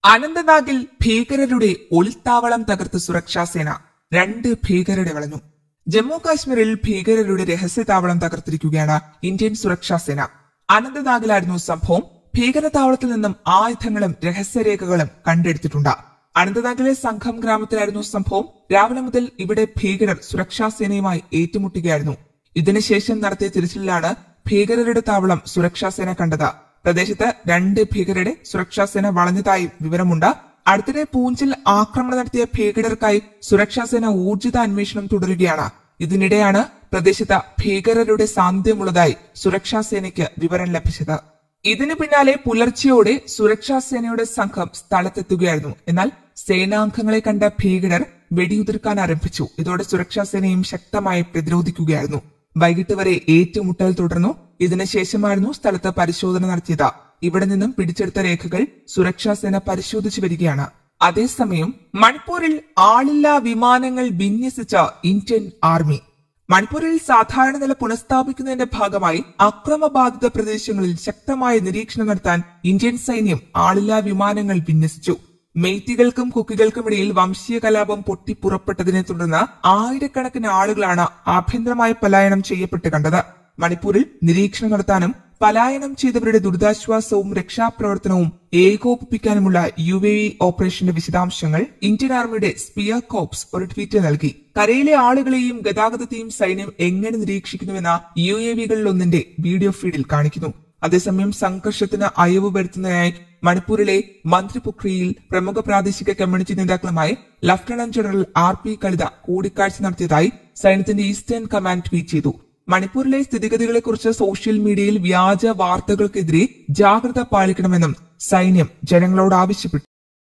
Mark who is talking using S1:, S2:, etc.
S1: അനന്തനാഗിൽ ഭീകരരുടെ ഒളിത്താവളം തകർത്ത് സുരക്ഷാസേന രണ്ട് ഭീകരരെ വളഞ്ഞു ജമ്മു കാശ്മീരിൽ ഭീകരരുടെ രഹസ്യ താവളം തകർത്തിരിക്കുകയാണ് ഇന്ത്യൻ സുരക്ഷാസേന അനന്തനാഗിലായിരുന്നു സംഭവം ഭീകര താവളത്തിൽ നിന്നും ആയുധങ്ങളും രഹസ്യരേഖകളും കണ്ടെടുത്തിട്ടുണ്ട് അനന്തനാഗിലെ സംഘം ഗ്രാമത്തിലായിരുന്നു സംഭവം രാവിലെ മുതൽ ഇവിടെ ഭീകരർ സുരക്ഷാസേനയുമായി ഏറ്റുമുട്ടുകയായിരുന്നു ഇതിനുശേഷം നടത്തിയ തിരച്ചിലിലാണ് ഭീകരരുടെ താവളം സുരക്ഷാസേന കണ്ടത് പ്രദേശത്ത് രണ്ട് ഭീകരരെ സുരക്ഷാസേന വളഞ്ഞതായി വിവരമുണ്ട് അടുത്തിടെ പൂഞ്ചിൽ ആക്രമണം നടത്തിയ ഭീകരർക്കായി സുരക്ഷാസേന ഊർജിത അന്വേഷണം തുടരുകയാണ് ഇതിനിടെയാണ് പ്രദേശത്ത് ഭീകരരുടെ സാന്നിധ്യമുള്ളതായി സുരക്ഷാസേനയ്ക്ക് വിവരം ലഭിച്ചത് ഇതിനു പിന്നാലെ പുലർച്ചെയോടെ സുരക്ഷാസേനയുടെ സംഘം സ്ഥലത്തെത്തുകയായിരുന്നു എന്നാൽ സേനാംഗങ്ങളെ കണ്ട ഭീകരർ വെടിയുതിർക്കാൻ ആരംഭിച്ചു ഇതോടെ സുരക്ഷാസേനയും ശക്തമായി പ്രതിരോധിക്കുകയായിരുന്നു വൈകിട്ട് വരെ ഏറ്റുമുട്ടൽ തുടർന്നു ഇതിനുശേഷമായിരുന്നു സ്ഥലത്ത് പരിശോധന നടത്തിയത് ഇവിടെ നിന്നും പിടിച്ചെടുത്ത രേഖകൾ സുരക്ഷാസേന പരിശോധിച്ചു വരികയാണ് അതേസമയം മണിപ്പൂരിൽ ആളില്ലാ വിമാനങ്ങൾ വിന്യസിച്ച ഇന്ത്യൻ ആർമി മണിപ്പൂരിൽ സാധാരണ നില പുനഃസ്ഥാപിക്കുന്നതിന്റെ ഭാഗമായി അക്രമബാധിത പ്രദേശങ്ങളിൽ ശക്തമായ നിരീക്ഷണം നടത്താൻ ഇന്ത്യൻ സൈന്യം ആളില്ലാ വിമാനങ്ങൾ വിന്യസിച്ചു മെയ്ത്തികൾക്കും കുക്കികൾക്കുമിടയിൽ വംശീയ കലാപം പൊട്ടിപ്പുറപ്പെട്ടതിനെ തുടർന്ന് ആയിരക്കണക്കിന് ആളുകളാണ് ആഭ്യന്തരമായ പലായനം ചെയ്യപ്പെട്ട് കണ്ടത് മണിപ്പൂരിൽ നിരീക്ഷണം നടത്താനും പലായനം ചെയ്തവരുടെ ദുരിതാശ്വാസവും രക്ഷാപ്രവർത്തനവും ഏകോപിപ്പിക്കാനുമുള്ള യു എ ഇ ഓപ്പറേഷന്റെ വിശദാംശങ്ങൾ ഇന്ത്യൻ ആർമിയുടെ സ്പിയർ കോപ്സ് ഒരു ട്വീറ്റ് നൽകി കരയിലെ ആളുകളെയും ഗതാഗതത്തെയും സൈന്യം എങ്ങനെ നിരീക്ഷിക്കുന്നുവെന്ന യു എ വികളിൽ ഒന്നിന്റെ വീഡിയോ ഫീഡിൽ കാണിക്കുന്നു അതേസമയം സംഘർഷത്തിന് അയവ് വരുത്തുന്നതിനായി മണിപ്പൂരിലെ മന്ത്രിപുക്രിയിൽ പ്രമുഖ പ്രാദേശിക കമ്മ്യൂണിറ്റി നേതാക്കളുമായി lieutenant general R P Kalita കൂടിക്കാഴ്ച നടത്തിയതായി സൈന്യത്തിന്റെ ഈസ്റ്റേൺ കമാൻഡ് ട്വീറ്റ് ചെയ്തു മണിപ്പൂരിലെ സ്ഥിതിഗതികളെക്കുറിച്ച് സോഷ്യൽ മീഡിയയിൽ വ്യാജ വാർത്തകൾക്കെതിരെ ജാഗ്രത പാലിക്കണമെന്നും സൈന്യം ജനങ്ങളോട് ആവശ്യപ്പെട്ടു